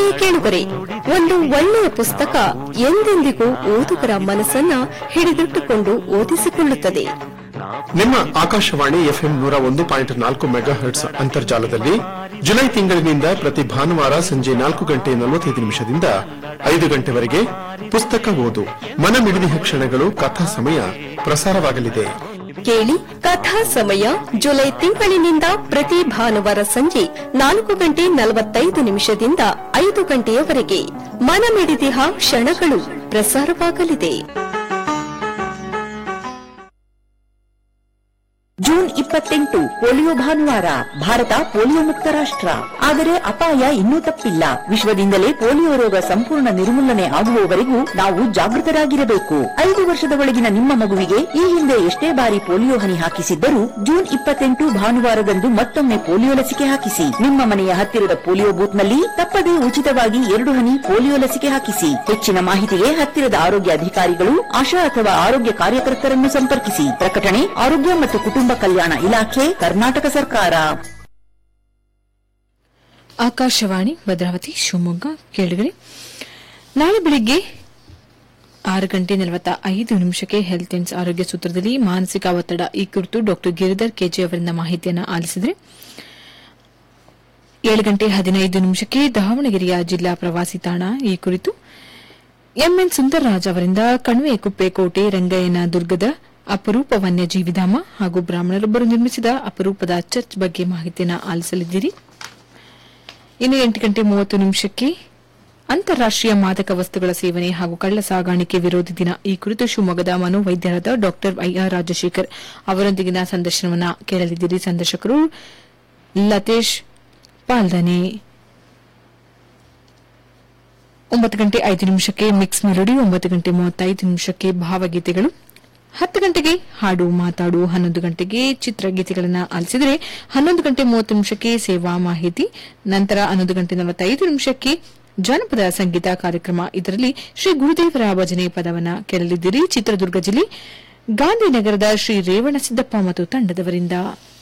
ಆತ್ಮೀಯ ಕೇಳುಗರೆ ಒಂದು ಒಳ್ಳೆಯ ಪುಸ್ತಕ ಎಂದೆಂದಿಗೂ ಓದುಗರ ಮನಸ್ಸನ್ನ ಹಿಡಿದಿಟ್ಟುಕೊಂಡು ಓದಿಸಿಕೊಳ್ಳುತ್ತದೆ ನಿಮ್ಮ ಆಕಾಶವಾಣಿ ಎಫ್ಎಂ ನೂರ ಒಂದು ಪಾಯಿಂಟ್ ನಾಲ್ಕು ಮೆಗಾ ಹರ್ಟ್ಸ್ ಅಂತರ್ಜಾಲದಲ್ಲಿ ಜುಲೈ ತಿಂಗಳಿನಿಂದ ಪ್ರತಿ ಭಾನುವಾರ ಸಂಜೆ ನಾಲ್ಕು ಗಂಟೆ ನಲವತ್ತೈದು ನಿಮಿಷದಿಂದ ಐದು ಗಂಟೆವರೆಗೆ ಪುಸ್ತಕ ಓದು ಮನಮಿಡಿದಿಹ ಕ್ಷಣಗಳು ಕಥಾ ಸಮಯ ಪ್ರಸಾರವಾಗಲಿದೆ ಕೇಳಿ ಕಥಾ ಸಮಯ ಜುಲೈ ತಿಂಗಳಿನಿಂದ ಪ್ರತಿ ಭಾನುವಾರ ಸಂಜೆ ನಾಲ್ಕು ಗಂಟೆ ನಲವತ್ತೈದು ನಿಮಿಷದಿಂದ ಐದು ಗಂಟೆಯವರೆಗೆ ಮನಮಿಡಿದಿಹ ಕ್ಷಣಗಳು ಪ್ರಸಾರವಾಗಲಿದೆ ಜೂನ್ ಇಪ್ಪತ್ತೆಂಟು ಪೋಲಿಯೋ ಭಾನುವಾರ ಭಾರತ ಪೋಲಿಯೋ ಮುಕ್ತ ರಾಷ್ಟ್ರ ಆದರೆ ಅಪಾಯ ಇನ್ನೂ ತಪ್ಪಿಲ್ಲ ವಿಶ್ವದಿಂದಲೇ ಪೋಲಿಯೋ ರೋಗ ಸಂಪೂರ್ಣ ನಿರ್ಮೂಲನೆ ಆಗುವವರೆಗೂ ನಾವು ಜಾಗೃತರಾಗಿರಬೇಕು ಐದು ವರ್ಷದ ಒಳಗಿನ ನಿಮ್ಮ ಮಗುವಿಗೆ ಈ ಹಿಂದೆ ಎಷ್ಟೇ ಬಾರಿ ಪೋಲಿಯೋ ಹನಿ ಹಾಕಿಸಿದ್ದರೂ ಜೂನ್ ಇಪ್ಪತ್ತೆಂಟು ಭಾನುವಾರದಂದು ಮತ್ತೊಮ್ಮೆ ಪೋಲಿಯೋ ಲಸಿಕೆ ಹಾಕಿಸಿ ನಿಮ್ಮ ಮನೆಯ ಹತ್ತಿರದ ಪೋಲಿಯೋ ಬೂತ್ನಲ್ಲಿ ತಪ್ಪದೇ ಉಚಿತವಾಗಿ ಎರಡು ಹನಿ ಪೋಲಿಯೋ ಲಸಿಕೆ ಹಾಕಿಸಿ ಹೆಚ್ಚಿನ ಮಾಹಿತಿಗೆ ಹತ್ತಿರದ ಆರೋಗ್ಯ ಅಧಿಕಾರಿಗಳು ಆಶಾ ಅಥವಾ ಆರೋಗ್ಯ ಕಾರ್ಯಕರ್ತರನ್ನು ಸಂಪರ್ಕಿಸಿ ಪ್ರಕಟಣೆ ಆರೋಗ್ಯ ಮತ್ತು ಕುಟುಂಬ ಕಲ್ಯಾಣ ಇಲಾಖೆ ಕರ್ನಾಟಕ ಸರ್ಕಾರ ಆಕಾಶವಾಣಿ ಭದ್ರಾವತಿ ಶಿವಮೊಗ್ಗ ಕೇಳಿಗರೆ ನಾಳೆ ಬೆಳಿಗ್ಗೆ ಆರು ಗಂಟೆ ನಲವತ್ತ ಐದು ನಿಮಿಷಕ್ಕೆ ಹೆಲ್ತ್ ಅಂಡ್ ಆರೋಗ್ಯ ಸೂತ್ರದಲ್ಲಿ ಮಾನಸಿಕ ಒತ್ತಡ ಈ ಕುರಿತು ಡಾಕ್ಟರ್ ಗಿರಿಧರ್ ಕೆಜೆ ಅವರಿಂದ ಮಾಹಿತಿಯನ್ನು ಆಲಿಸಿದರೆ ಏಳು ಗಂಟೆ ಹದಿನೈದು ನಿಮಿಷಕ್ಕೆ ದಾವಣಗೆರೆಯ ಜಿಲ್ಲಾ ಪ್ರವಾಸಿ ತಾಣ ಈ ಕುರಿತು ಎಂಎನ್ ಸುಂದರರಾಜ್ ಅವರಿಂದ ಕಣಿವೆ ಕುಪ್ಪೆಕೋಟೆ ರಂಗಯ್ಯನ ದುರ್ಗದ ಅಪರೂಪ ವನ್ಯಜೀವಿಧಾಮ ಹಾಗೂ ಬ್ರಾಹ್ಮಣರೊಬ್ಬರು ನಿರ್ಮಿಸಿದ ಅಪರೂಪದ ಚರ್ಚ್ ಬಗ್ಗೆ ಮಾಹಿತಿಯನ್ನು ಆಲಿಸಲಿದ್ದೀರಿ ಇನ್ನು ಎಂಟು ಗಂಟೆ ಮೂವತ್ತು ನಿಮಿಷಕ್ಕೆ ಅಂತಾರಾಷ್ಟೀಯ ಮಾದಕ ವಸ್ತುಗಳ ಸೇವನೆ ಹಾಗೂ ಕಳ್ಳ ಸಾಗಾಣಿಕೆ ವಿರೋಧಿ ದಿನ ಈ ಕುರಿತು ಶಿವಮೊಗ್ಗದ ಮನೋವೈದ್ಯರಾದ ಡಾಕ್ಟರ್ ವೈಆರ್ ರಾಜಶೇಖರ್ ಅವರೊಂದಿಗಿನ ಸಂದರ್ಶನವನ್ನ ಕೇಳಲಿದ್ದೀರಿ ಸಂದರ್ಶಕರು ಲತೇಶ್ ಪಾಲ್ದನೆ ಒಂಬತ್ತು ಗಂಟೆ ಐದು ನಿಮಿಷಕ್ಕೆ ಮಿಕ್ಸ್ ಮೆಲೋಡಿ ಒಂಬತ್ತು ಗಂಟೆ ಮೂವತ್ತೈದು ನಿಮಿಷಕ್ಕೆ ಭಾವಗೀತೆಗಳು ಹತ್ತು ಗಂಟೆಗೆ ಹಾಡು ಮಾತಾಡು ಹನ್ನೊಂದು ಗಂಟೆಗೆ ಚಿತ್ರಗೀತೆಗಳನ್ನು ಆಲಿಸಿದರೆ ಹನ್ನೊಂದು ಗಂಟೆ ಮೂವತ್ತು ನಿಮಿಷಕ್ಕೆ ಸೇವಾ ಮಾಹಿತಿ ನಂತರ ಹನ್ನೊಂದು ಗಂಟೆ ನಲವತ್ತೈದು ನಿಮಿಷಕ್ಕೆ ಜಾನಪದ ಸಂಗೀತ ಕಾರ್ಯಕ್ರಮ ಇದರಲ್ಲಿ ಶ್ರೀ ಗುರುದೇವರ ಭಜನೆ ಪದವನ್ನ ಕೇಳಲಿದ್ದೀರಿ ಚಿತ್ರದುರ್ಗ ಜಿಲ್ಲೆ ಗಾಂಧಿನಗರದ ಶ್ರೀ ರೇವಣ ಸಿದ್ದಪ್ಪ ಮತ್ತು ತಂಡದವರಿಂದ